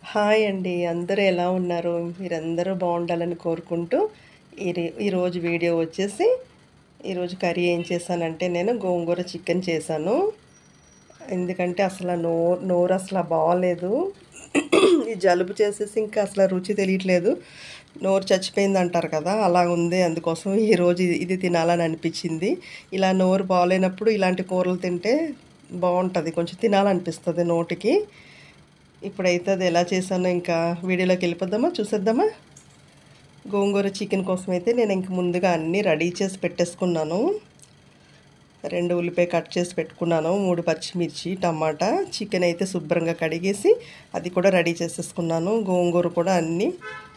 hi అండి అందరూ ఎలా ఉన్నారు మీరందరూ బాగుండాలని కోరుకుంటూ ఈ ఈరోజు వీడియో వచ్చేసి ఈరోజు కర్రీ ఏం చేశానంటే నేను గోంగూర చికెన్ చేశాను ఎందుకంటే అసలు నోరు నోరు అసలు బాగాలేదు ఈ జలుబు చేసేసి ఇంకా అసలు రుచి తెలియట్లేదు నోరు చచ్చిపోయింది అంటారు కదా అలా ఉంది అందుకోసం ఈరోజు ఇది ఇది తినాలని అనిపించింది ఇలా నోరు బాగాలేనప్పుడు ఇలాంటి కూరలు తింటే బాగుంటుంది కొంచెం తినాలనిపిస్తుంది నోటికి ఇప్పుడైతే అది ఎలా చేశానో ఇంకా వీడియోలోకి వెళ్ళిపోద్దామా చూసేద్దామా గోంగూర చికెన్ కోసం అయితే నేను ఇంక ముందుగా అన్నీ రెడీ చేసి పెట్టేసుకున్నాను రెండు ఉల్లిపాయ కట్ చేసి పెట్టుకున్నాను మూడు పచ్చిమిర్చి టమాటా చికెన్ అయితే శుభ్రంగా కడిగేసి అది కూడా రెడీ చేసేసుకున్నాను గోంగూర కూడా అన్నీ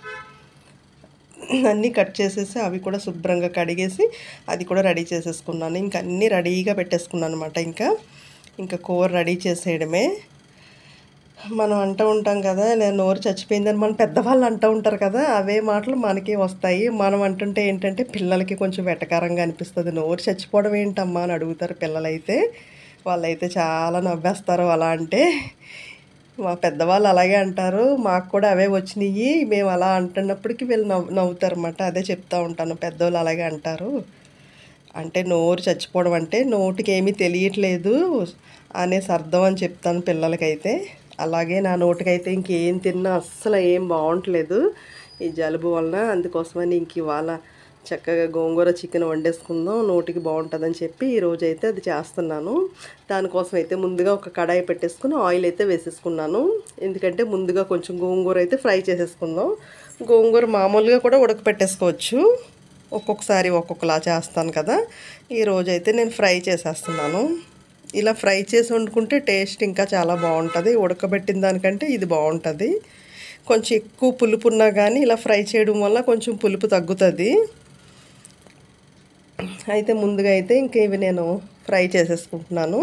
అన్నీ కట్ చేసేసి అవి కూడా శుభ్రంగా కడిగేసి అది కూడా రెడీ చేసేసుకున్నాను ఇంకా అన్నీ రెడీగా పెట్టేసుకున్నాను అనమాట ఇంకా ఇంకా కూర రెడీ చేసేయడమే మనం అంటూ ఉంటాం కదా నేను నోరు చచ్చిపోయిందని మన పెద్దవాళ్ళు అంటూ ఉంటారు కదా అవే మాటలు మనకి వస్తాయి మనం అంటుంటే ఏంటంటే పిల్లలకి కొంచెం వెటకారంగా అనిపిస్తుంది నోరు చచ్చిపోవడం ఏంటమ్మా అని అడుగుతారు పిల్లలైతే వాళ్ళైతే చాలా నవ్వేస్తారు అలా అంటే మా పెద్దవాళ్ళు అలాగే అంటారు మాకు కూడా అవే వచ్చినాయి మేము అలా అంటున్నప్పటికీ వీళ్ళు నవ్వు నవ్వుతారు అన్నమాట అదే చెప్తూ ఉంటాను పెద్దవాళ్ళు అలాగే అంటారు అంటే నోరు చచ్చిపోవడం అంటే నోటికి ఏమీ తెలియట్లేదు అనేసి అర్థం అని చెప్తాను పిల్లలకైతే అలాగే నా నోటికైతే ఇంకేం తిన్నా అస్సలు ఏం బాగుంటలేదు ఈ జలుబు వలన అందుకోసమని ఇంక ఇవాళ చక్కగా గోంగూర చికెన్ వండేసుకుందాం నోటికి బాగుంటుందని చెప్పి ఈరోజు అయితే అది చేస్తున్నాను దానికోసం అయితే ముందుగా ఒక కడాయి పెట్టేసుకుని ఆయిల్ అయితే వేసేసుకున్నాను ఎందుకంటే ముందుగా కొంచెం గోంగూర అయితే ఫ్రై చేసేసుకుందాం గోంగూర మామూలుగా కూడా ఉడకపెట్టేసుకోవచ్చు ఒక్కొక్కసారి ఒక్కొక్కలా చేస్తాను కదా ఈరోజు అయితే నేను ఫ్రై చేసేస్తున్నాను ఇలా ఫ్రై చేసి వండుకుంటే టేస్ట్ ఇంకా చాలా బాగుంటుంది ఉడకబెట్టిన దానికంటే ఇది బాగుంటుంది కొంచెం ఎక్కువ పులుపు ఉన్నా కానీ ఇలా ఫ్రై చేయడం వల్ల కొంచెం పులుపు తగ్గుతుంది అయితే ముందుగా అయితే ఇంక ఇవి నేను ఫ్రై చేసేసుకుంటున్నాను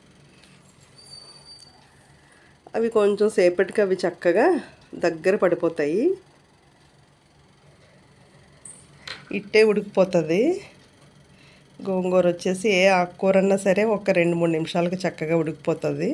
అవి కొంచెం సేపటికి అవి చక్కగా దగ్గర పడిపోతాయి ఇట్టే ఉడికిపోతుంది గోంగూర వచ్చేసి ఏ ఆకుకూర అన్నా సరే ఒక రెండు మూడు నిమిషాలకి చక్కగా ఉడికిపోతుంది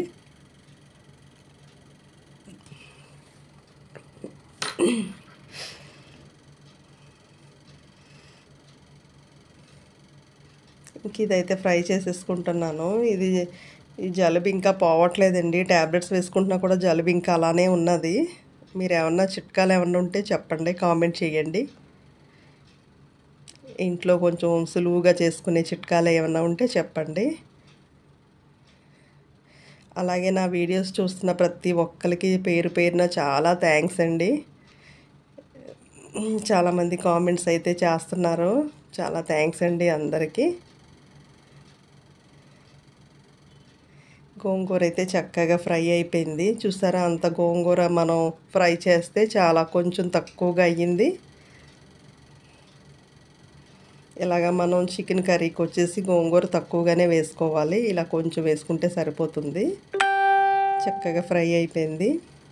ఇంక ఇదైతే ఫ్రై చేసేసుకుంటున్నాను ఇది ఈ జలుబు ఇంకా పోవట్లేదండి ట్యాబ్లెట్స్ వేసుకుంటున్నా కూడా జలుబు ఇంకా అలానే ఉన్నది మీరు ఏమన్నా చిట్కాలు ఏమన్నా ఉంటే చెప్పండి కామెంట్ చేయండి ఇంట్లో కొంచెం సులువుగా చేసుకునే చిట్కాలు ఏమన్నా ఉంటే చెప్పండి అలాగే నా వీడియోస్ చూస్తున్న ప్రతి ఒక్కరికి పేరు పేరున చాలా థ్యాంక్స్ అండి చాలామంది కామెంట్స్ అయితే చేస్తున్నారు చాలా థ్యాంక్స్ అండి అందరికీ గోంగూర అయితే చక్కగా ఫ్రై అయిపోయింది చూసారా అంత గోంగూర మనం ఫ్రై చేస్తే చాలా కొంచెం తక్కువగా అయ్యింది ఇలాగ మనం చికెన్ కర్రీకి వచ్చేసి గోంగూర తక్కువగానే వేసుకోవాలి ఇలా కొంచెం వేసుకుంటే సరిపోతుంది చక్కగా ఫ్రై అయిపోయింది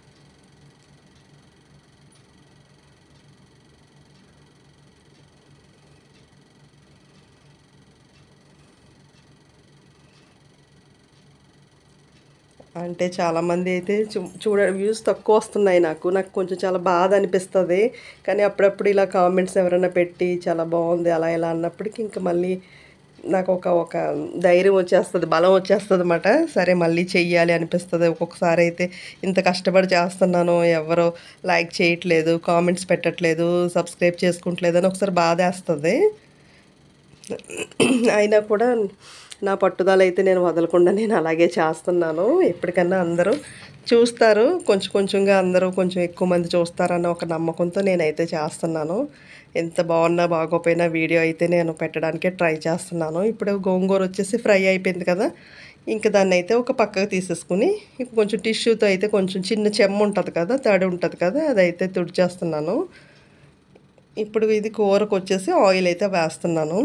అంటే చాలామంది అయితే చూడ వ్యూస్ తక్కువ వస్తున్నాయి నాకు నాకు కొంచెం చాలా బాధ అనిపిస్తుంది కానీ అప్పుడప్పుడు ఇలా కామెంట్స్ ఎవరైనా పెట్టి చాలా బాగుంది అలా ఇలా అన్నప్పటికీ ఇంకా మళ్ళీ నాకు ఒక ఒక ధైర్యం వచ్చేస్తుంది బలం వచ్చేస్తుంది అనమాట సరే మళ్ళీ చెయ్యాలి అనిపిస్తుంది ఒక్కొక్కసారి అయితే ఇంత కష్టపడి చేస్తున్నాను ఎవరో లైక్ చేయట్లేదు కామెంట్స్ పెట్టట్లేదు సబ్స్క్రైబ్ చేసుకుంటలేదు అని ఒకసారి బాధ వేస్తుంది అయినా కూడా నా పట్టుదల అయితే నేను వదలకుండా నేను అలాగే చేస్తున్నాను ఎప్పటికన్నా అందరూ చూస్తారు కొంచెం కొంచెంగా అందరూ కొంచెం ఎక్కువ మంది చూస్తారన్న ఒక నమ్మకంతో నేనైతే చేస్తున్నాను ఎంత బాగున్నా బాగోపోయినా వీడియో అయితే నేను పెట్టడానికే ట్రై చేస్తున్నాను ఇప్పుడు గోంగూర వచ్చేసి ఫ్రై అయిపోయింది కదా ఇంకా దాన్ని అయితే ఒక పక్కకు తీసేసుకుని ఇంక కొంచెం టిష్యూతో అయితే కొంచెం చిన్న చెమ్మ ఉంటుంది కదా తడి ఉంటుంది కదా అదైతే తుడిచేస్తున్నాను ఇప్పుడు ఇది కూరకు వచ్చేసి ఆయిల్ అయితే వేస్తున్నాను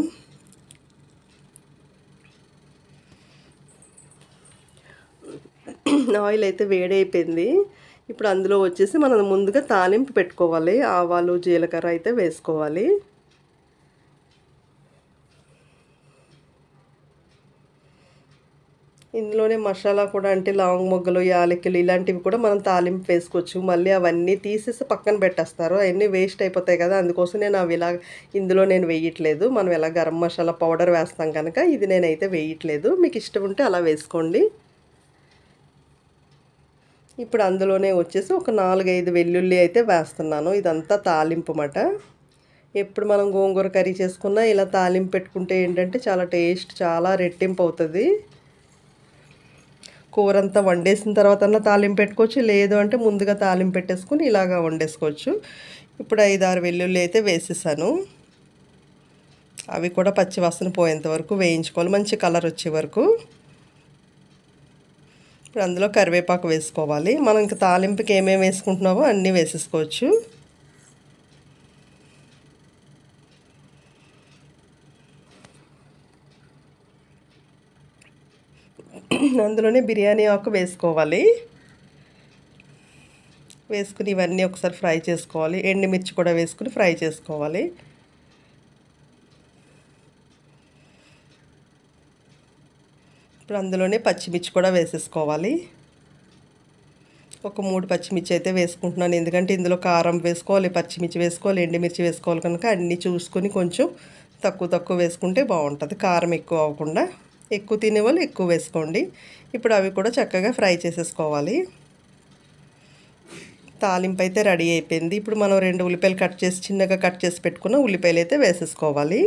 ఆయిల్ అయితే వేడైపోయింది ఇప్పుడు అందులో వచ్చేసి మనం ముందుగా తాలింపు పెట్టుకోవాలి ఆవాలు జీలకర్ర అయితే వేసుకోవాలి ఇందులోనే మసాలా కూడా అంటే లవంగ మొగ్గలు యాలకులు ఇలాంటివి కూడా మనం తాలింపు వేసుకోవచ్చు మళ్ళీ అవన్నీ తీసేసి పక్కన పెట్టేస్తారు అవన్నీ వేస్ట్ అయిపోతాయి కదా అందుకోసం నేను అవి ఇలా ఇందులో నేను వేయట్లేదు మనం ఎలా గరం మసాలా పౌడర్ వేస్తాం కనుక ఇది నేనైతే వేయట్లేదు మీకు ఇష్టం ఉంటే అలా వేసుకోండి ఇప్పుడు అందులోనే వచ్చేసి ఒక నాలుగైదు వెల్లుల్లి అయితే వేస్తున్నాను ఇదంతా తాలింపు మాట ఎప్పుడు మనం గోంగూర కర్రీ చేసుకున్నా ఇలా తాలింపు పెట్టుకుంటే ఏంటంటే చాలా టేస్ట్ చాలా రెట్టింపు అవుతుంది కూర అంతా వండేసిన తర్వాత తాలింపు పెట్టుకోవచ్చు లేదు అంటే ముందుగా తాలింపు పెట్టేసుకుని ఇలాగా వండేసుకోవచ్చు ఇప్పుడు ఐదారు వెల్లుల్లి అయితే వేసేసాను అవి కూడా పచ్చివాసన పోయేంత వరకు వేయించుకోవాలి మంచి కలర్ వచ్చే వరకు ఇప్పుడు అందులో కరివేపాకు వేసుకోవాలి మనం ఇంకా తాలింపుకి ఏమేమి వేసుకుంటున్నామో అన్నీ వేసేసుకోవచ్చు అందులోనే బిర్యానీ ఆకు వేసుకోవాలి వేసుకుని ఇవన్నీ ఒకసారి ఫ్రై చేసుకోవాలి ఎండుమిర్చి కూడా వేసుకుని ఫ్రై చేసుకోవాలి ఇప్పుడు అందులోనే పచ్చిమిర్చి కూడా వేసేసుకోవాలి ఒక మూడు పచ్చిమిర్చి అయితే వేసుకుంటున్నాను ఎందుకంటే ఇందులో కారం వేసుకోవాలి పచ్చిమిర్చి వేసుకోవాలి ఎండుమిర్చి వేసుకోవాలి కనుక అన్నీ చూసుకొని కొంచెం తక్కువ తక్కువ వేసుకుంటే బాగుంటుంది కారం ఎక్కువ అవ్వకుండా ఎక్కువ తినేవాళ్ళు ఎక్కువ వేసుకోండి ఇప్పుడు అవి కూడా చక్కగా ఫ్రై చేసేసుకోవాలి తాలింపు అయితే రెడీ అయిపోయింది ఇప్పుడు మనం రెండు ఉల్లిపాయలు కట్ చేసి చిన్నగా కట్ చేసి పెట్టుకున్న ఉల్లిపాయలు అయితే వేసేసుకోవాలి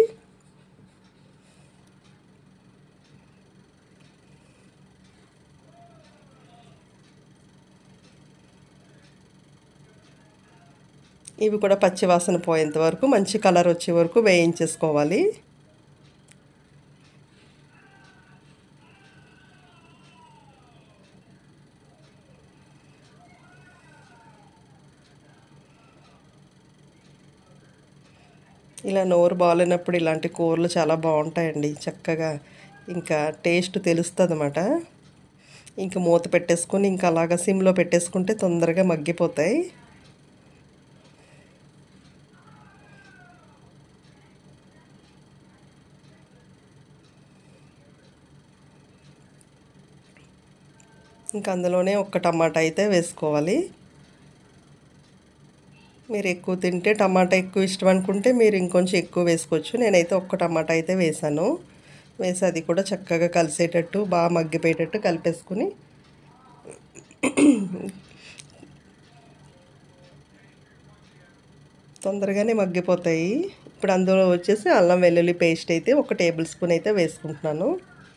ఇవి కూడా పచ్చి వాసన పోయేంత వరకు మంచి కలర్ వచ్చే వరకు వేయించేసుకోవాలి ఇలా నోరు బాగాలేనప్పుడు ఇలాంటి కూరలు చాలా బాగుంటాయండి చక్కగా ఇంకా టేస్ట్ తెలుస్తుంది అన్నమాట ఇంకా మూత పెట్టేసుకొని ఇంకా అలాగా సిమ్లో పెట్టేసుకుంటే తొందరగా మగ్గిపోతాయి ఇంకా అందులోనే ఒక్క టమాటా అయితే వేసుకోవాలి మీరు ఎక్కువ తింటే టమాటా ఎక్కువ ఇష్టం అనుకుంటే మీరు ఇంకొంచెం ఎక్కువ వేసుకోవచ్చు నేనైతే ఒక్క టమాటా అయితే వేసాను వేసి అది కూడా చక్కగా కలిసేటట్టు బాగా మగ్గిపోయేటట్టు కలిపేసుకుని తొందరగానే మగ్గిపోతాయి ఇప్పుడు అందులో వచ్చేసి అల్లం వెల్లుల్లి పేస్ట్ అయితే ఒక టేబుల్ స్పూన్ అయితే వేసుకుంటున్నాను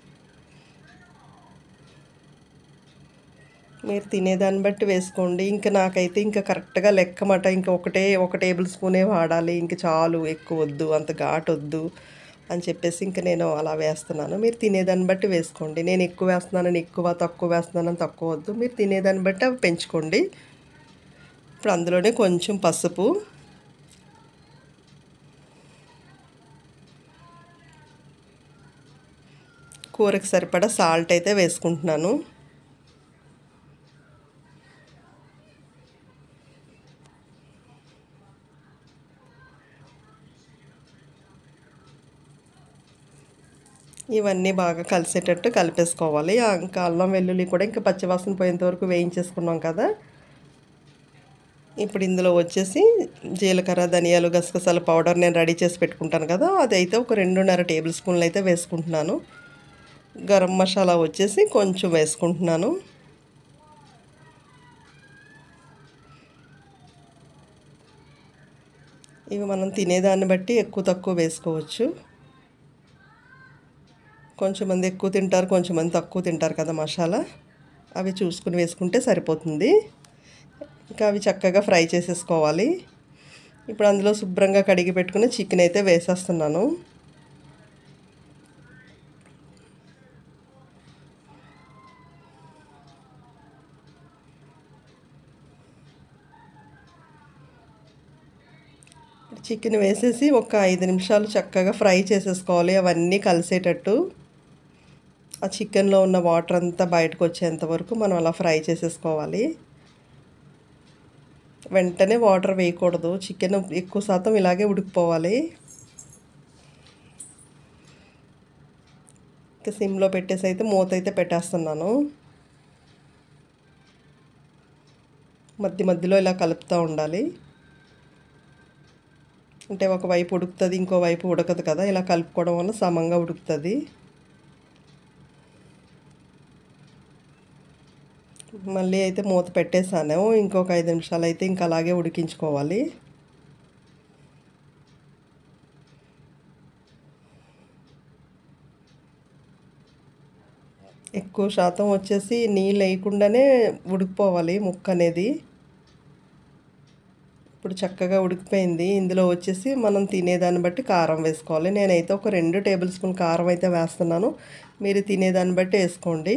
మీరు తినేదాన్ని బట్టి వేసుకోండి ఇంకా నాకైతే ఇంకా కరెక్ట్గా లెక్క మాట ఇంకా ఒకటే ఒక టేబుల్ స్పూనే వాడాలి ఇంకా చాలు ఎక్కువ వద్దు అంత ఘాటు వద్దు అని చెప్పేసి ఇంకా నేను అలా వేస్తున్నాను మీరు తినేదాన్ని బట్టి వేసుకోండి నేను ఎక్కువ వేస్తున్నానని ఎక్కువ తక్కువ వేస్తున్నానని తక్కువ వద్దు మీరు తినేదాన్ని బట్టి అవి పెంచుకోండి ఇప్పుడు అందులోనే కొంచెం పసుపు కూరకు సరిపడా సాల్ట్ అయితే వేసుకుంటున్నాను ఇవన్నీ బాగా కలిసేటట్టు కలిపేసుకోవాలి ఇంకా అల్లం వెల్లుల్లి కూడా ఇంకా పచ్చివాసన పోయేంత వరకు వేయించేసుకున్నాం కదా ఇప్పుడు ఇందులో వచ్చేసి జీలకర్ర ధనియాలు గసగసాల పౌడర్ నేను రెడీ చేసి పెట్టుకుంటాను కదా అదైతే ఒక రెండున్నర టేబుల్ స్పూన్లు అయితే వేసుకుంటున్నాను గరం మసాలా వచ్చేసి కొంచెం వేసుకుంటున్నాను ఇవి మనం తినేదాన్ని బట్టి ఎక్కువ తక్కువ వేసుకోవచ్చు కొంచెం మంది ఎక్కువ తింటారు కొంచెం మంది తక్కువ తింటారు కదా మసాలా అవి చూసుకుని వేసుకుంటే సరిపోతుంది ఇంకా అవి చక్కగా ఫ్రై చేసేసుకోవాలి ఇప్పుడు అందులో శుభ్రంగా కడిగి పెట్టుకుని చికెన్ అయితే వేసేస్తున్నాను చికెన్ వేసేసి ఒక ఐదు నిమిషాలు చక్కగా ఫ్రై చేసేసుకోవాలి అవన్నీ కలిసేటట్టు ఆ చికెన్లో ఉన్న వాటర్ అంతా బయటకు వచ్చేంత వరకు మనం అలా ఫ్రై చేసేసుకోవాలి వెంటనే వాటర్ వేయకూడదు చికెన్ ఎక్కువ శాతం ఇలాగే ఉడికిపోవాలి ఇంకా సిమ్లో పెట్టేసి అయితే మూత అయితే పెట్టేస్తున్నాను మధ్య మధ్యలో ఇలా కలుపుతూ ఉండాలి అంటే ఒకవైపు ఉడుకుతుంది ఇంకో వైపు ఉడకదు కదా ఇలా కలుపుకోవడం వల్ల సమంగా ఉడుకుతుంది మళ్ళీ అయితే మూత పెట్టేసాను ఇంకొక ఐదు నిమిషాలు అయితే ఇంకా అలాగే ఉడికించుకోవాలి ఎక్కువ శాతం వచ్చేసి నీళ్ళు వేయకుండానే ఉడికిపోవాలి ముక్క అనేది ఇప్పుడు చక్కగా ఉడికిపోయింది ఇందులో వచ్చేసి మనం తినేదాన్ని బట్టి కారం వేసుకోవాలి నేనైతే ఒక రెండు టేబుల్ స్పూన్ కారం అయితే వేస్తున్నాను మీరు తినేదాన్ని బట్టి వేసుకోండి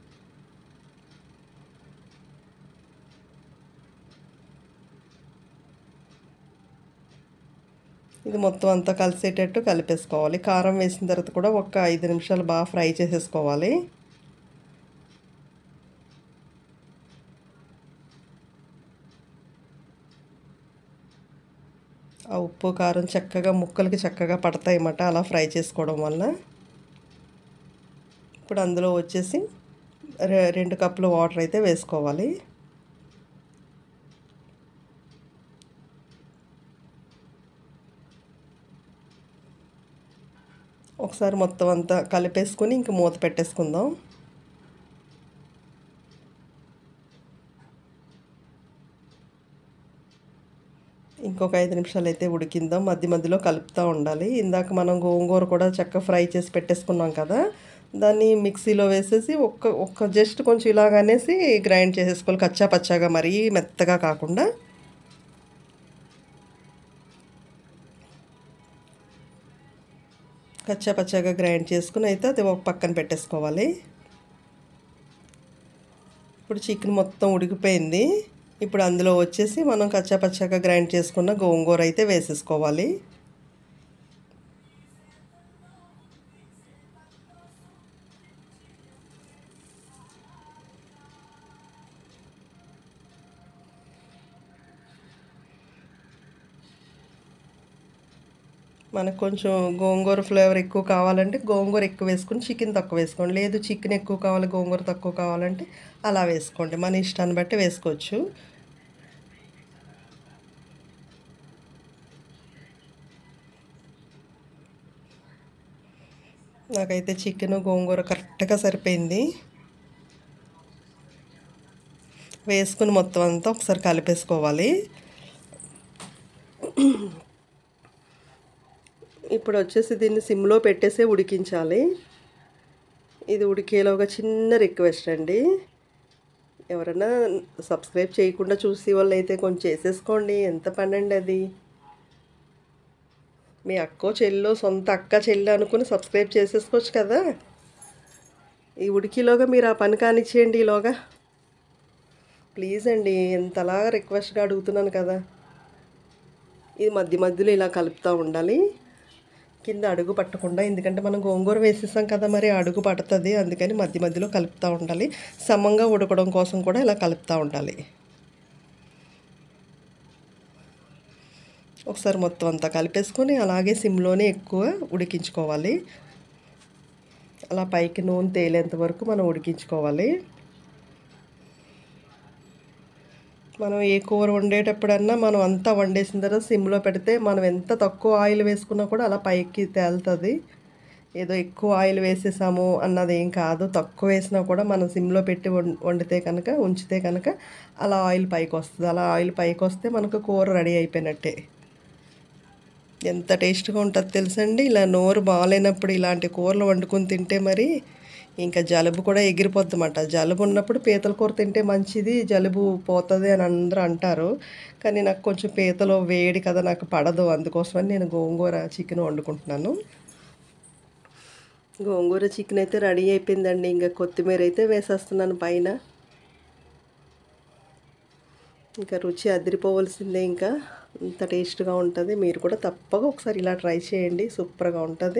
ఇది మొత్తం అంతా కలిసేటట్టు కలిపేసుకోవాలి కారం వేసిన తర్వాత కూడా ఒక ఐదు నిమిషాలు బాగా ఫ్రై చేసేసుకోవాలి ఆ ఉప్పు కారం చక్కగా ముక్కలకి చక్కగా పడతాయి అన్నమాట అలా ఫ్రై చేసుకోవడం వల్ల ఇప్పుడు అందులో వచ్చేసి రెండు కప్పులు వాటర్ అయితే వేసుకోవాలి ఒకసారి మొత్తం అంతా కలిపేసుకొని ఇంక మూత పెట్టేసుకుందాం ఇంకొక ఐదు నిమిషాలు అయితే ఉడికిందాం మధ్య మధ్యలో కలుపుతూ ఉండాలి ఇందాక మనం గోంగూర కూడా చక్కగా ఫ్రై చేసి పెట్టేసుకున్నాం కదా దాన్ని మిక్సీలో వేసేసి ఒక్క ఒక్క జస్ట్ కొంచెం ఇలాగనేసి గ్రైండ్ చేసేసుకోవాలి కచ్చా పచ్చాగా మరీ మెత్తగా కాకుండా కచ్చా పచ్చాగా గ్రైండ్ చేసుకుని అయితే అది ఒక పక్కన పెట్టేసుకోవాలి ఇప్పుడు చికెన్ మొత్తం ఉడికిపోయింది ఇప్పుడు అందులో వచ్చేసి మనం కచ్చా పచ్చాగా గ్రైండ్ చేసుకున్న గోంగూర అయితే వేసేసుకోవాలి మనకు కొంచెం గోంగూర ఫ్లేవర్ ఎక్కువ కావాలంటే గోంగూర ఎక్కువ వేసుకొని చికెన్ తక్కువ వేసుకోండి లేదు చికెన్ ఎక్కువ కావాలి గోంగూర తక్కువ కావాలంటే అలా వేసుకోండి మన ఇష్టాన్ని బట్టి వేసుకోవచ్చు నాకైతే చికెన్ గోంగూర కరెక్ట్గా సరిపోయింది వేసుకుని మొత్తం అంతా ఒకసారి కలిపేసుకోవాలి ఇప్పుడు వచ్చేసి దీన్ని సిమ్లో పెట్టేసి ఉడికించాలి ఇది ఉడికేలోగా చిన్న రిక్వెస్ట్ అండి ఎవరైనా సబ్స్క్రైబ్ చేయకుండా చూసి వాళ్ళు అయితే కొంచెం చేసేసుకోండి ఎంత పని అండి అది మీ అక్కో చెల్లో సొంత అక్క చెల్లి అనుకుని సబ్స్క్రైబ్ చేసేసుకోవచ్చు కదా ఈ ఉడికిలోగా మీరు ఆ పని కానిచ్చేయండి ఈలోగా ప్లీజ్ అండి ఎంతలా రిక్వెస్ట్గా అడుగుతున్నాను కదా ఇది మధ్య మధ్యలో ఇలా కలుపుతూ ఉండాలి కింద అడుగు పట్టకుండా ఎందుకంటే మనం గోంగూర వేసేసాం కదా మరి అడుగు పడుతుంది అందుకని మధ్య మధ్యలో కలుపుతూ ఉండాలి సమంగా ఉడకడం కోసం కూడా ఇలా కలుపుతూ ఉండాలి ఒకసారి మొత్తం అంతా కలిపేసుకొని అలాగే సిమ్లోనే ఎక్కువ ఉడికించుకోవాలి అలా పైకి నూనె తేలేంత వరకు మనం ఉడికించుకోవాలి మనం ఏ కూర వండేటప్పుడన్నా మనం అంతా వండేసిన తర్వాత సిమ్లో పెడితే మనం ఎంత తక్కువ ఆయిల్ వేసుకున్నా కూడా అలా పైకి తేలుతుంది ఏదో ఎక్కువ ఆయిల్ వేసేసాము అన్నది ఏం కాదు తక్కువ వేసినా కూడా మనం సిమ్లో పెట్టి వండితే కనుక ఉంచితే కనుక అలా ఆయిల్ పైకి వస్తుంది అలా ఆయిల్ పైకి వస్తే మనకు కూర రెడీ అయిపోయినట్టే ఎంత టేస్ట్గా ఉంటుంది తెలుసండి ఇలా నోరు బాగాలేనప్పుడు ఇలాంటి కూరలు వండుకొని తింటే మరి ఇంకా జలుబు కూడా ఎగిరిపోద్దన్నమాట జలుబు ఉన్నప్పుడు పీతల కూర తింటే మంచిది జలుబు పోతుంది అని అందరూ అంటారు కానీ నాకు కొంచెం పీతలు వేడి కదా నాకు పడదు అందుకోసమని నేను గోంగూర చికెన్ వండుకుంటున్నాను గోంగూర చికెన్ అయితే రెడీ అయిపోయిందండి ఇంకా కొత్తిమీర అయితే వేసేస్తున్నాను పైన ఇంకా రుచి అదిరిపోవలసిందే ఇంకా అంత టేస్ట్గా ఉంటుంది మీరు కూడా తప్పక ఒకసారి ఇలా ట్రై చేయండి సూపర్గా ఉంటుంది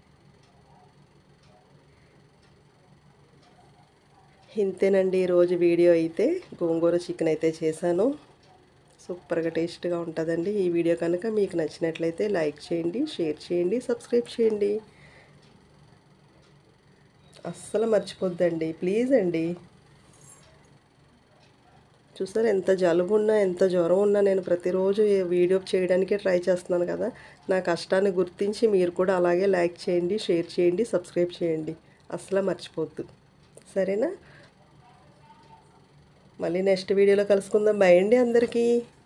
ఇంతేనండి ఈరోజు వీడియో అయితే గోంగూర చికెన్ అయితే చేశాను సూపర్గా టేస్ట్గా ఉంటుందండి ఈ వీడియో కనుక మీకు నచ్చినట్లయితే లైక్ చేయండి షేర్ చేయండి సబ్స్క్రైబ్ చేయండి అస్సలు మర్చిపోద్దండి ప్లీజ్ అండి చూసారు ఎంత జలుబు ఉన్నా ఎంత జ్వరం ఉన్నా నేను ప్రతిరోజు ఈ వీడియో చేయడానికే ట్రై చేస్తున్నాను కదా నా కష్టాన్ని గుర్తించి మీరు కూడా అలాగే లైక్ చేయండి షేర్ చేయండి సబ్స్క్రైబ్ చేయండి అసలు మర్చిపోద్దు సరేనా మళ్ళీ నెక్స్ట్ వీడియోలో కలుసుకుందాం బై అండి అందరికీ